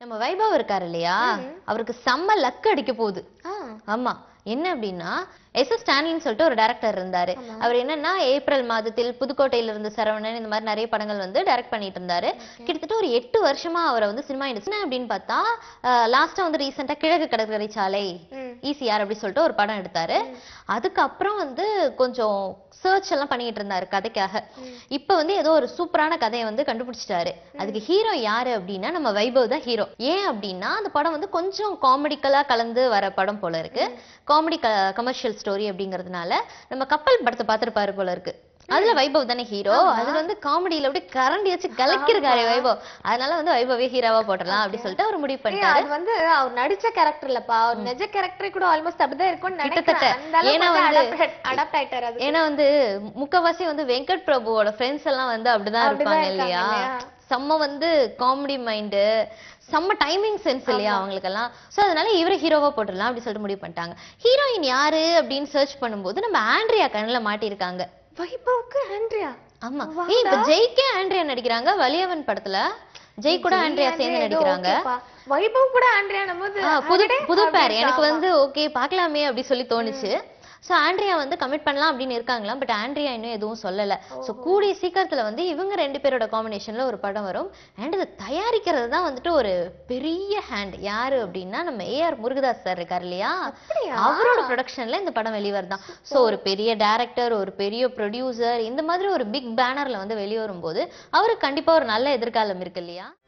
நம்ம வைபவ் இருக்காரு இல்லையா அவருக்கு செம்ம லக் அடிக்க போகுது ஆ, ஆமா என்ன அப்படின்னா எஸ் எஸ் ஸ்டாலின்னு சொல்லிட்டு ஒரு டைரக்டர் இருந்தாரு அவர் என்னன்னா ஏப்ரல் மாதத்தில் புதுக்கோட்டையில இருந்து சரவணன் இந்த மாதிரி நிறைய படங்கள் வந்து டைரக்ட் பண்ணிட்டு இருந்தாரு கிட்டத்தட்ட ஒரு எட்டு வருஷமா அவரை வந்து சினிமா இண்டஸ்ட்ரி அப்படின்னு பார்த்தா லாஸ்டா வந்து ரீசெண்டா கிழக்கு கடற்கரை சாலை ம். ஈசிஆர் அப்படி சொல்லிட்டு ஒரு படம் எடுத்தாரு அதுக்கப்புறம் வந்து கொஞ்சம் சர்ச் எல்லாம் பண்ணிட்டு இருந்தாரு கதைக்காக இப்ப வந்து ஏதோ ஒரு சூப்பரான கதையை வந்து கண்டுபிடிச்சிட்டாரு அதுக்கு ஹீரோ யாரு அப்படின்னா நம்ம வைபவ் தான் ஹீரோ ஏன் அப்படின்னா அந்த படம் வந்து கொஞ்சம் காமெடிக்கலா கலந்து வர படம் போல இருக்கு காமெடி கமர்ஷியல் ஸ்டோரி அப்படிங்கறதுனால நம்ம கப்பல் படத்தை பார்த்திருப்பாரு போல இருக்கு அதுல வைபவ் தானே ஹீரோ அது வந்து காமெடியில அப்படியே கரண்டி வச்சு கலக்கிருக்காரு வைபவ் அதனால வந்து வைபவே ஹீரோவா போட்டுடலாம் அப்படி சொல்லிட்டு அவர் முடிவு ஏய், பண்ணிட்டாரு அது வந்து அவர் நடிச்ச கேரக்டர் இல்லப்பா அவர் நிஜ கேரக்டரே கூட ஆல்மோஸ்ட் அப்படிதான் இருக்கும்னு கிட்டத்தட்ட. நினைக்கிறேன் அந்த ஏன்னா அளவுக்கு வந்து- அடாப்ட் ஆயிட்டாரு அது ஏன்னா வந்து முக்கவாசி வந்து வெங்கட் பிரபுவோட ஃப்ரெண்ட்ஸ் எல்லாம் வந்து அப்படிதான் அப்படிதான் இருப்பாங்க இருக்காங்க இல்லையா இல்லையா? செம்ம வந்து காமெடி மைண்டு செம்ம டைமிங் சென்ஸ் இல்லையா அவங்களுக்கெல்லாம் சோ அதனால இவரை ஹீரோவா போட்டுடலாம் அப்படி சொல்லிட்டு முடிவு பண்ணிட்டாங்க ஹீரோயின் யாரு அப்படின்னு சர்ச் பண்ணும்போது நம்ம ஆண்ட்ரியா கண்ணுல மாட்டியிருக்காங்க வைபவுக்கு ஆண்ட்ரியா ஆமா ஏய் இப்ப ஜெய்க்கே ஆண்ட்ரியா நடிக்கிறாங்க வலியவன் படத்துல ஜெய் கூட ஆண்ட்ரியா சேர்ந்து நடிக்கிறாங்க வைபவ் கூட ஆண்ட்ரியா போது ஆ, புது புது பேர் எனக்கு வந்து ஓகே பார்க்கலாமே அப்படி சொல்லி தோணுச்சு சோ ஆண்ட்ரியா வந்து கமிட் பண்ணலாம் அப்படின்னு இருக்காங்களாம் பட் ஆண்ட்ரியா இன்னும் எதுவும் சொல்லல சோ கூடிய சீக்கிரத்துல வந்து இவங்க ரெண்டு பேரோட காம்பினேஷன்ல ஒரு படம் வரும் அண்ட் இதை தயாரிக்கிறது தான் வந்துட்டு ஒரு பெரிய ஹேண்ட் யாரு அப்படின்னா நம்ம ஏஆர் முருகதாஸ் சார் இருக்கார் இல்லையா அப்படியா? அவரோட ப்ரொடக்ஷன்ல இந்த படம் வெளிவருதான் சோ ஒரு பெரிய டைரக்டர் ஒரு பெரிய ப்ரொடியூசர் இந்த மாதிரி ஒரு பிக் பேனர்ல வந்து வெளிவரும் போது அவருக்கு கண்டிப்பா ஒரு நல்ல எதிர்காலம் இருக்கு இல்லையா